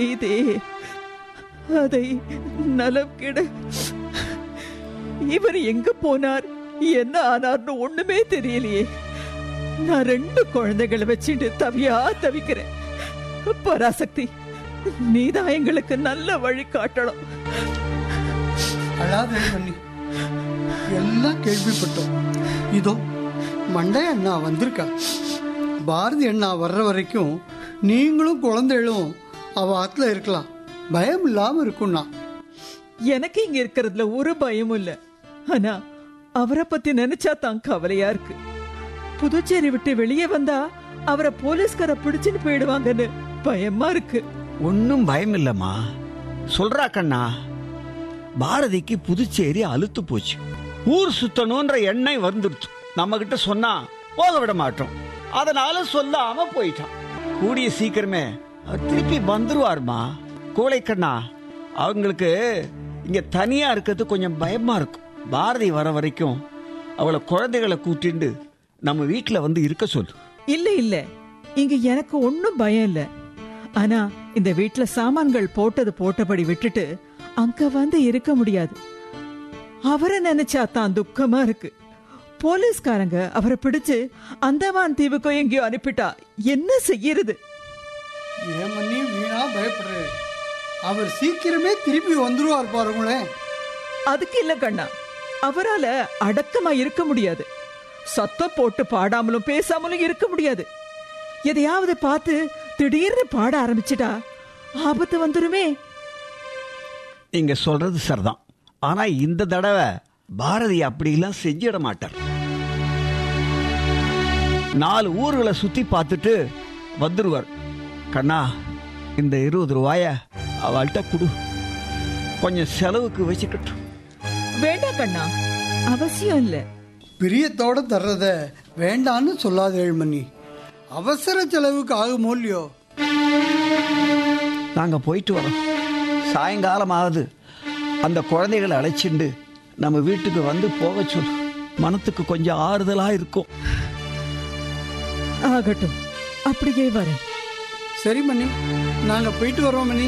இதே அதை நலம் கிட இவர் எங்க போனார் என்ன ஆனார்னு ஒண்ணுமே தெரியலையே நான் ரெண்டு குழந்தைகளை வச்சுட்டு தவியா தவிக்கிறேன் பராசக்தி நீதான் எங்களுக்கு நல்ல வழி காட்டணும் அழாதே பண்ணி எல்லாம் கேள்விப்பட்டோம் இதோ மண்டை அண்ணா வந்திருக்கா பாரதி அண்ணா வர்ற வரைக்கும் நீங்களும் குழந்தைகளும் அவ ஆத்துல இருக்கலாம் பயம் இல்லாம இருக்கும்னா எனக்கு இங்க இருக்கிறதுல ஒரு பயமும் இல்ல ஆனா அவரை பத்தி நினைச்சா தான் கவலையா இருக்கு புதுச்சேரி விட்டு வெளியே வந்தா அவரை போலீஸ்கார பிடிச்சுன்னு போயிடுவாங்கன்னு பயமா இருக்கு ஒன்னும் பயம் இல்லம்மா சொல்றா கண்ணா பாரதிக்கு புதுச்சேரி அழுத்து போச்சு ஊர் சுத்தணும்ன்ற எண்ணெய் வந்துடுச்சு நம்ம கிட்ட சொன்னா போக விட மாட்டோம் அதனால சொல்லாம போயிட்டான் கூடிய சீக்கிரமே அவர் திருப்பி வந்துருவாருமா கோழை கண்ணா அவங்களுக்கு இங்க தனியா இருக்கிறது கொஞ்சம் பயமா இருக்கும் பாரதி வர வரைக்கும் அவளை குழந்தைகளை கூட்டிண்டு நம்ம வீட்டுல வந்து இருக்க சொல்லு இல்ல இல்ல இங்க எனக்கு ஒண்ணும் பயம் இல்ல ஆனா இந்த வீட்ல சாமான்கள் போட்டது போட்டபடி விட்டுட்டு அங்க வந்து இருக்க முடியாது அவரை நினைச்சா தான் துக்கமா இருக்கு போலீஸ்காரங்க அவரை பிடிச்சு அந்தமான் தீவுக்கோ எங்கேயோ அனுப்பிட்டா என்ன செய்யறது ஏன் பண்ணி வீணா பயப்படுறாரு அவர் சீக்கிரமே திருப்பி வந்துருவார் பாருங்களேன் அதுக்கு இல்ல கண்ணா அவரால அடக்கமா இருக்க முடியாது சத்தம் போட்டு பாடாமலும் பேசாமலும் இருக்க முடியாது எதையாவது பார்த்து திடீர்னு பாட ஆரம்பிச்சிட்டா ஆபத்து வந்துருமே நீங்க சொல்றது சரிதான் ஆனா இந்த தடவை பாரதி அப்படிலாம் செஞ்சிட மாட்டார் நாலு ஊர்களை சுத்தி பார்த்துட்டு வந்துருவார் கண்ணா இந்த இருபது ரூபாய அவள்கிட்ட கொடு கொஞ்சம் செலவுக்கு வச்சுக்கட்டும் வேண்டாம் கண்ணா அவசியம் இல்ல பிரியத்தோட தர்றத வேண்டான்னு சொல்லாத ஏழ்மணி அவசர செலவுக்கு ஆகுமோ இல்லையோ நாங்க போயிட்டு வரோம் சாயங்காலம் ஆகுது அந்த குழந்தைகளை அழைச்சிண்டு நம்ம வீட்டுக்கு வந்து போக சொல்லு மனத்துக்கு கொஞ்சம் ஆறுதலா இருக்கும் ஆகட்டும் அப்படியே வரேன் சரி மணி நாங்க போயிட்டு வரோம் மணி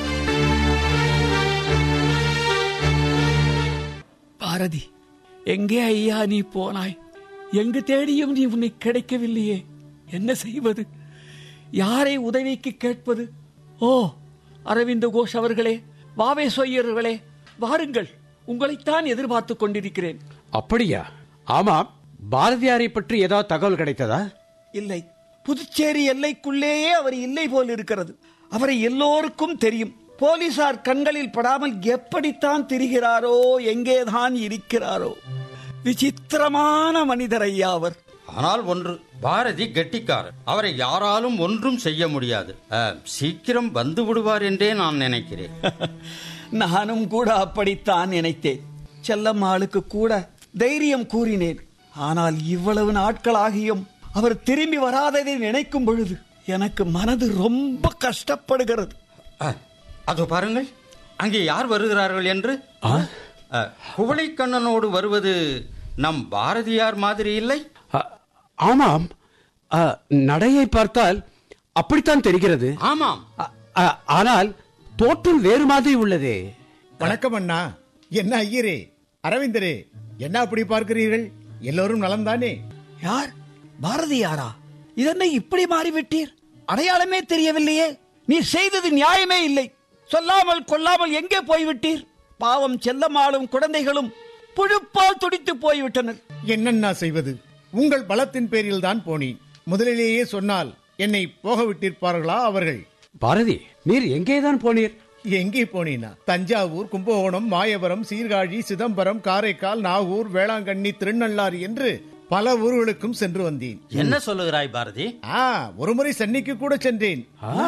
பாரதி எங்கே ஐயா நீ போனாய் எங்கு தேடியும் நீ உன்னை கிடைக்கவில்லையே என்ன செய்வது யாரை உதவிக்கு கேட்பது ஓ அரவிந்த கோஷ் அவர்களே வாவே சொய்யர்களே வாருங்கள் உங்களைத்தான் எதிர்பார்த்துக் கொண்டிருக்கிறேன் அப்படியா ஆமாம் பாரதியாரை பற்றி ஏதாவது தகவல் கிடைத்ததா இல்லை புதுச்சேரி எல்லைக்குள்ளேயே அவர் இல்லை போல் இருக்கிறது அவரை எல்லோருக்கும் தெரியும் போலீசார் கண்களில் படாமல் எப்படித்தான் திரிகிறாரோ எங்கேதான் இருக்கிறாரோ விசித்திரமான மனிதர் ஐயா அவர் ஆனால் ஒன்று பாரதி கெட்டிக்காரர் அவரை யாராலும் ஒன்றும் செய்ய முடியாது அஹ், சீக்கிரம் வந்து விடுவார் என்றே நான் நினைக்கிறேன் நானும் கூட அப்படித்தான் நினைத்தேன் செல்லம்மாளுக்கு கூட தைரியம் கூறினேன் ஆனால் இவ்வளவு நாட்களாகியும் அவர் திரும்பி வராததை நினைக்கும் பொழுது எனக்கு மனது ரொம்ப கஷ்டப்படுகிறது அஹ், அதோ பாருங்கள் அங்கே யார் வருகிறார்கள் என்று அஹ், குவளைக்கண்ணனோடு வருவது நம் பாரதியார் மாதிரி இல்லை அ- ஆமாம் அ, நடையை பார்த்தால் அப்படித்தான் தெரிகிறது ஆமாம் அ- அ- ஆனால் தோற்றம் வேறு மாதிரி உள்ளதே வணக்கம் அண்ணா என்ன ஐயரே அரவிந்தரே என்ன அப்படி பார்க்கிறீர்கள் எல்லோரும் நலம்தானே யார் பாரதியாரா இதென்ன இப்படி மாறிவிட்டீர் அடையாளமே தெரியவில்லையே நீ செய்தது நியாயமே இல்லை சொல்லாமல் கொல்லாமல் எங்கே போய்விட்டீர் பாவம் செல்லம்மாளும் குழந்தைகளும் புழுப்பால் துடித்து போய்விட்டனர் என்னண்ணா செய்வது உங்கள் பலத்தின் பேரில் தான் போனேன் முதலிலேயே சொன்னால் என்னை போக விட்டிருப்பார்களா அவர்கள் பாரதி நீர் எங்கேதான் போனீர் எங்கே போனீனா தஞ்சாவூர் கும்பகோணம் மாயவரம் சீர்காழி சிதம்பரம் காரைக்கால் நாகூர் வேளாங்கண்ணி திருநள்ளாறு என்று பல ஊர்களுக்கும் சென்று வந்தேன் என்ன சொல்லுகிறாய் பாரதி ஆ ஒருமுறை சென்னைக்கு கூட சென்றேன்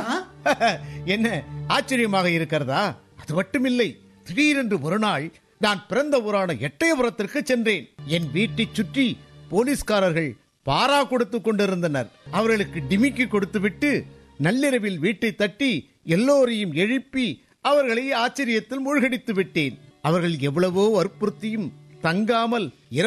என்ன ஆச்சரியமாக இருக்கிறதா அது மட்டுமில்லை திடீரென்று ஒரு நாள் நான் பிறந்த ஊரான எட்டயபுரத்திற்கு சென்றேன் என் வீட்டை சுற்றி போலீஸ்காரர்கள் பாரா கொடுத்து கொண்டிருந்தனர் அவர்களுக்கு டிமிக்கி கொடுத்துவிட்டு நள்ளிரவில் வீட்டை தட்டி எல்லோரையும் எழுப்பி அவர்களை ஆச்சரியத்தில் மூழ்கடித்து விட்டேன் அவர்கள் எவ்வளவோ வற்புறுத்தியும் தங்காமல் இரவு